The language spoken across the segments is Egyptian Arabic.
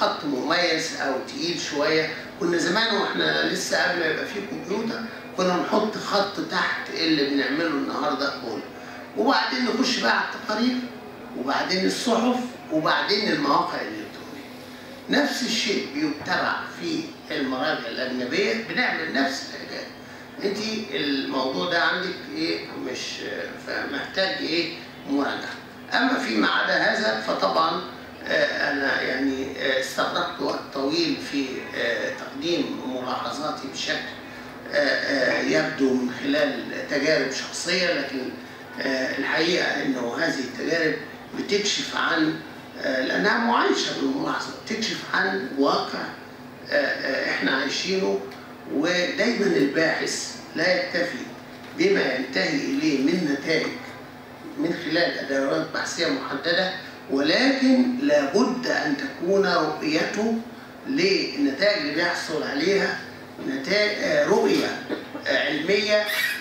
خط مميز او تقيل شويه كنا زمان واحنا لسه قبل ما يبقى فيه كمبيوتر كنا نحط خط تحت اللي بنعمله النهارده بول وبعدين نخش بقى على التقارير وبعدين الصحف وبعدين المواقع الالكترونيه نفس الشيء بيتبع في المراجع الاجنبيه بنعمل نفس الحكايه انت الموضوع ده عندك ايه مش فمحتاج ايه مراجعه اما فيما عدا هذا فطبعا آه، انا يعني آه، استغرقت وقت طويل في آه، تقديم ملاحظاتي بشكل آه، آه، يبدو من خلال تجارب شخصيه لكن آه، الحقيقه انه هذه التجارب بتكشف عن آه، لانها معايشه بالملاحظه بتكشف عن واقع آه، آه، احنا عايشينه ودايما الباحث لا يكتفي بما ينتهي اليه من نتائج من خلال ادوات بحثيه محدده ولكن لابد ان تكون رؤيته للنتائج اللي بيحصل عليها نتائج رؤيه آه، علميه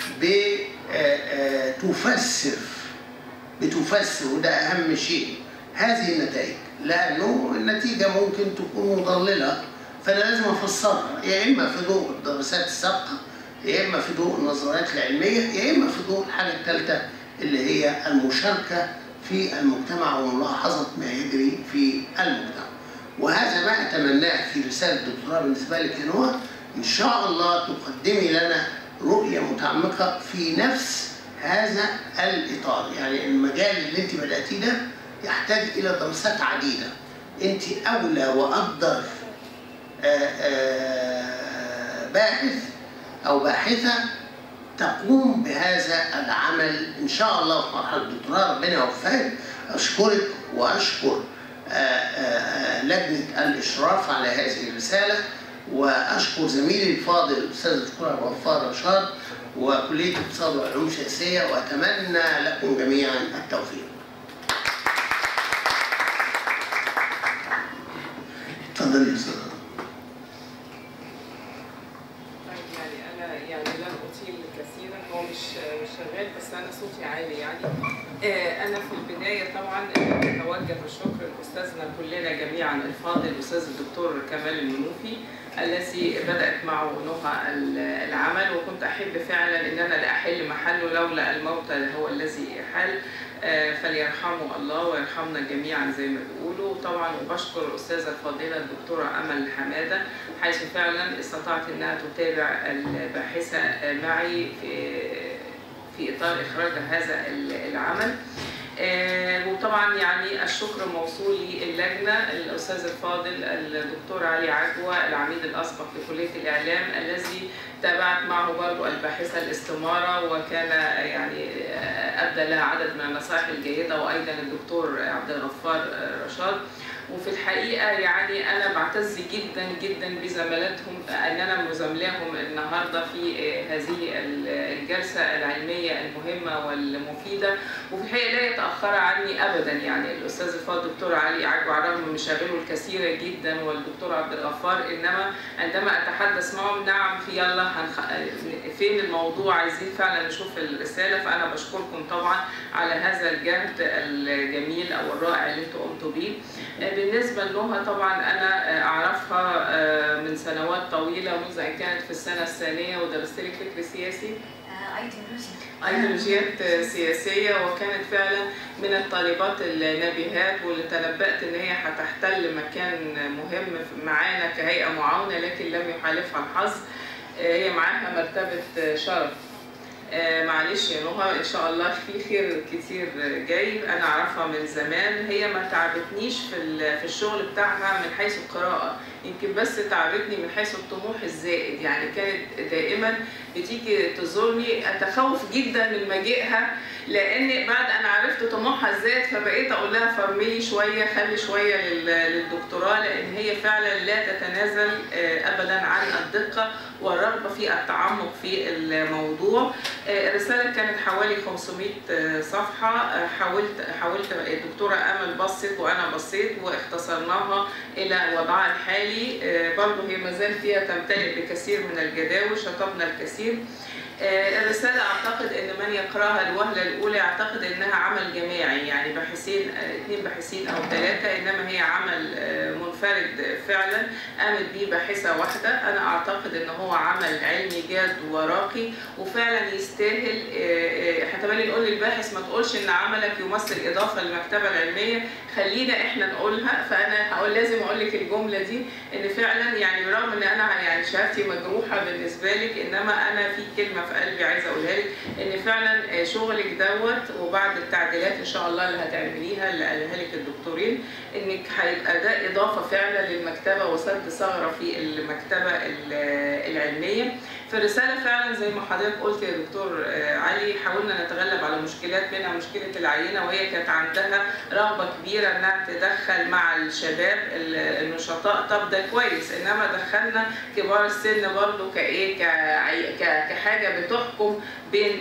بتفسر بتفسر وده اهم شيء هذه النتائج لانه النتيجه ممكن تكون مضلله فانا لازم افسرها يا اما في ضوء الدراسات السابقه يا اما في ضوء النظريات العلميه يا اما في ضوء الحاجه الثالثه اللي هي المشاركه في المجتمع وملاحظه ما يجري في المجتمع وهذا ما اتمناه في رساله الدكتوراه بالنسبه لك يا نوى ان شاء الله تقدمي لنا رؤيه متعمقه في نفس هذا الاطار يعني المجال اللي انت بداتيه ده يحتاج الى دراسات عديده انت اولى واقدر آه، آه، باحث او باحثه تقوم بهذا العمل ان شاء الله في مرحله الدكتوراه ربنا يوفقك اشكرك واشكر آه، آه، آه، لجنه الاشراف على هذه الرساله واشكر زميلي الفاضل الاستاذ الدكتور ابو غفار رشاد وكليه الاقتصاد والعلوم السياسيه واتمنى لكم جميعا التوفيق. اتفضلي يا استاذ طيب يعني انا يعني لن اطيل كثيرا هو مش مش شغال بس انا صوتي عالي يعني آه، انا في البدايه طبعا اتوجه بالشكر لاستاذنا كلنا جميعا الفاضل الاستاذ الدكتور كمال المنوفي الذي بدات معه نهى ال- العمل وكنت احب فعلا ان انا لا احل محله لولا الموت هو الذي حل آه، فليرحمه الله ويرحمنا جميعا زي ما بيقولوا طبعا وبشكر الاستاذه الفاضله الدكتوره امل حماده حيث فعلا استطاعت انها تتابع الباحثه معي في في اطار اخراج هذا العمل آه، وطبعا يعني الشكر موصول للجنه الاستاذ الفاضل الدكتور علي عجوه العميد الاسبق في كليه الاعلام الذي تابعت معه برضو الباحثه الاستماره وكان يعني آه، ابدى لها عدد من النصائح الجيده وايضا الدكتور عبد الغفار آه، رشاد وفي الحقيقه يعني انا بعتز جدا جدا بزملاتهم ان انا مزاملاهم النهارده في آه، هذه الجلسه العلميه المهمه والمفيده وفي الحقيقه لا يتاخر عني ابدا يعني الاستاذ الفاضل الدكتور علي عجو على الرغم من مشاغله الكثيره جدا والدكتور عبد الغفار انما عندما اتحدث معهم نعم في يلا هنخ... فين الموضوع عايزين فعلا نشوف الرساله فانا بشكركم طبعا على هذا الجهد الجميل او الرائع اللي انتم قمتوا بيه بالنسبه لنهى طبعا انا اعرفها من سنوات طويله منذ ان كانت في السنه الثانيه ودرست لي فكر سياسي ايديولوجيا ايديولوجيات سياسيه وكانت فعلا من الطالبات النابهات واللي تنبأت ان هي هتحتل مكان مهم معانا كهيئه معاونه لكن لم يحالفها الحظ هي معاها مرتبه شرف آه معلش يا نهى ان شاء الله في خير كتير جاي انا اعرفها من زمان هي ما تعبتنيش في في الشغل بتاعها من حيث القراءه يمكن بس تعبتني من حيث الطموح الزائد يعني كانت دائما بتيجي تزورني اتخوف جدا من مجيئها لان بعد انا عرفت طموحها الزائد فبقيت اقول لها فرملي شويه خلي شويه للدكتوراه لان هي فعلا لا تتنازل ابدا عن الدقه والرغبه في التعمق في الموضوع آه، الرسالة كانت حوالي 500 آه، صفحة آه، حاولت حاولت الدكتورة أمل بصت وأنا بصيت واختصرناها إلى وضعها الحالي آه، برضه هي ما زال فيها تمتلئ بكثير من الجداول شطبنا الكثير آه، الرسالة أعتقد أن من يقرأها الوهلة الأولى يعتقد أنها عمل جماعي يعني باحثين آه، اثنين باحثين أو ثلاثة إنما هي عمل آه، منفرد فعلا قامت به باحثة واحدة أنا أعتقد أن هو عمل علمي جاد وراقي وفعلا يستاهل آه، آه، احنا كمان نقول للباحث ما تقولش ان عملك يمثل اضافه للمكتبه العلميه خلينا احنا نقولها فانا هقول لازم اقول لك الجمله دي ان فعلا يعني برغم ان انا يعني شهادتي مجروحه بالنسبه لك انما انا في كلمه في قلبي عايزه اقولها لك ان فعلا شغلك دوت وبعد التعديلات ان شاء الله اللي هتعمليها اللي قالها لك الدكتورين انك هيبقى ده اضافه فعلا للمكتبه وسد ثغره في المكتبه ال- العلميه في الرساله فعلا زي ما حضرتك قلت يا دكتور آه، علي حاولنا نتغلب على مشكلات منها مشكله العينه وهي كانت عندها رغبه كبيره انها تدخل مع الشباب ال- النشطاء طب ده كويس انما دخلنا كبار السن برضه كايه كعي- ك- كحاجه بتحكم بين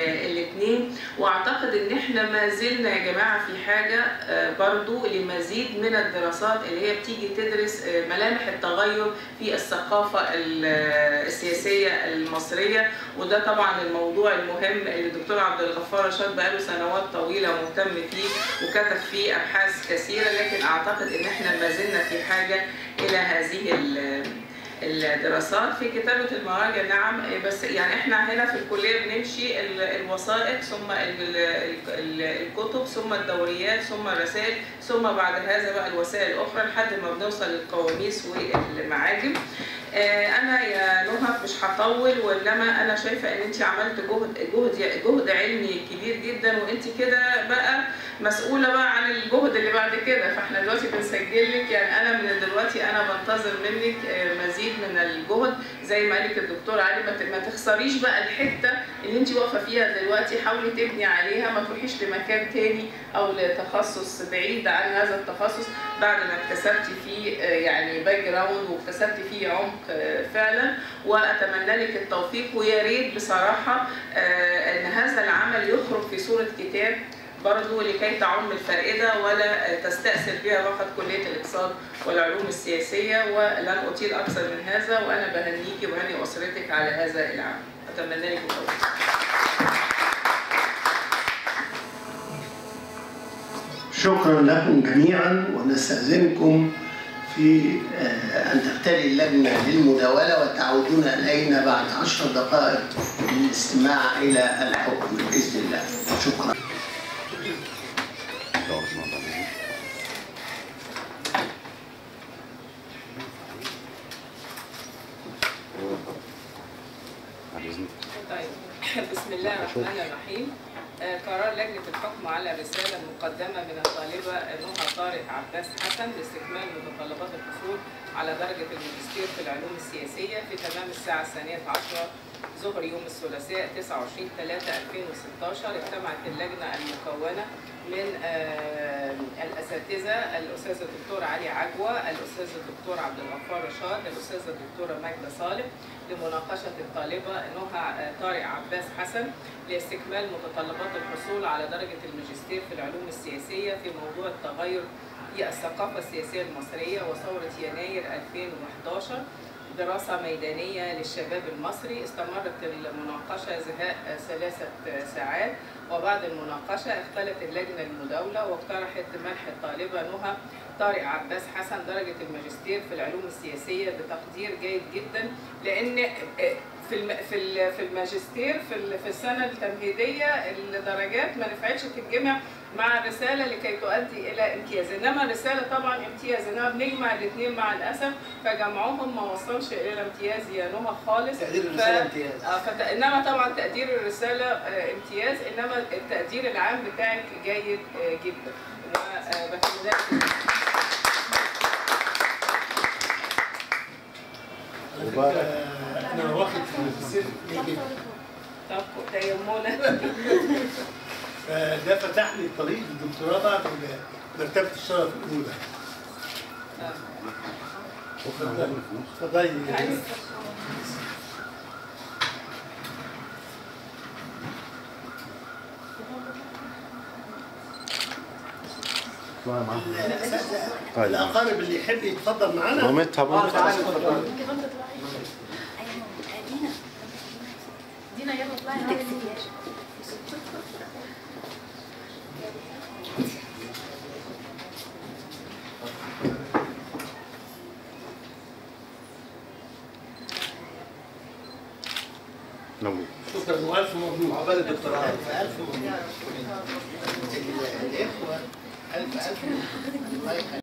الاثنين واعتقد ان احنا ما زلنا يا جماعه في حاجه آه، برضو لمزيد من الدراسات اللي هي بتيجي تدرس آه، ملامح التغير في الثقافه ال- آه، السياسيه المصريه وده طبعا الموضوع المهم اللي الدكتور عبد الغفار رشاد بقاله سنوات طويله مهتم فيه وكتب فيه ابحاث كثيره لكن اعتقد ان احنا ما زلنا في حاجه الى هذه ال- الدراسات في كتابة المراجع نعم بس يعني احنا هنا في الكلية بنمشي ال- الوثائق ثم ال- ال- ال- الكتب ثم الدوريات ثم الرسائل ثم بعد هذا بقى الوسائل الأخرى لحد ما بنوصل للقواميس والمعاجم آه، انا يا نهى مش هطول وانما انا شايفه ان انت عملت جهد جهد جهد علمي كبير جدا وانت كده بقى مسؤوله بقى عن الجهد اللي بعد كده فاحنا دلوقتي بنسجل لك يعني انا من دلوقتي انا بنتظر منك آه، مزيد من الجهد زي ما قالت الدكتور علي ما ت- ما تخسريش بقى الحته اللي انت واقفه فيها دلوقتي حاولي تبني عليها ما تروحيش لمكان تاني او لتخصص بعيد عن هذا التخصص بعد ما اكتسبتي فيه آه، يعني باك جراوند واكتسبتي فيه عمق آه، فعلا واتمنى لك التوفيق ويا ريت بصراحه آه، ان هذا العمل يخرج في صوره كتاب برضو لكي تعم الفائدة ولا تستأثر بها فقط كلية الاقتصاد والعلوم السياسية ولن أطيل أكثر من هذا وأنا بهنيكي وبهني أسرتك على هذا العمل أتمنى لك التوفيق شكرا لكم جميعا ونستأذنكم في آه، أن تبتدي اللجنة للمداولة وتعودون إلينا بعد عشر دقائق للاستماع إلى الحكم بإذن الله شكرا طيب بسم الله الرحمن الرحيم آه، قرار لجنة الحكم على رسالة مقدمة من الطالبة نهى طارق عباس حسن لاستكمال متطلبات الحصول على درجة الماجستير في العلوم السياسية في تمام الساعة الثانية عشرة ظهر يوم الثلاثاء 29 3 2016 اجتمعت اللجنة المكونة من آه، الأساتذة الأستاذ الدكتور علي عجوة الأستاذ الدكتور عبد الغفار رشاد الأستاذة الدكتورة ماجدة صالح لمناقشة الطالبة نهى طارق عباس حسن لاستكمال متطلبات الحصول على درجة الماجستير في العلوم السياسية في موضوع التغير في الثقافة السياسية المصرية وثورة يناير 2011 دراسة ميدانية للشباب المصري استمرت المناقشة زهاء ثلاثة ساعات وبعد المناقشة اختلت اللجنة المداولة واقترحت منح الطالبة نهى طارق عباس حسن درجة الماجستير في العلوم السياسية بتقدير جيد جدا لأن في الم- في ال- في الماجستير في ال- في السنة التمهيدية الدرجات ما نفعتش تتجمع مع الرسالة لكي تؤدي إلى امتياز إنما الرسالة طبعا امتياز إنما بنجمع الاثنين مع الأسف فجمعهم ما وصلش إلى الامتياز يا نهى خالص تقدير ف- الرسالة امتياز آه، فت... انما طبعا تقدير الرساله آه، امتياز انما التقدير العام بتاعك جيد آه، جدا وبتمنى لك على فكرة أنا واخد في الماجستير جدا طب تيمنا فده فتح لي طريق الدكتوراه بعد مرتبة الشرف الأولى اتفضلي عايز- ال- الاقارب اللي يحب يتفضل معانا مامتها برضه دينا يلا اطلعي نعم. شكرا والف مبروك عقبال الدكتوراه الف الف مبروك الاخوه الف الف مبروك الله يخليك.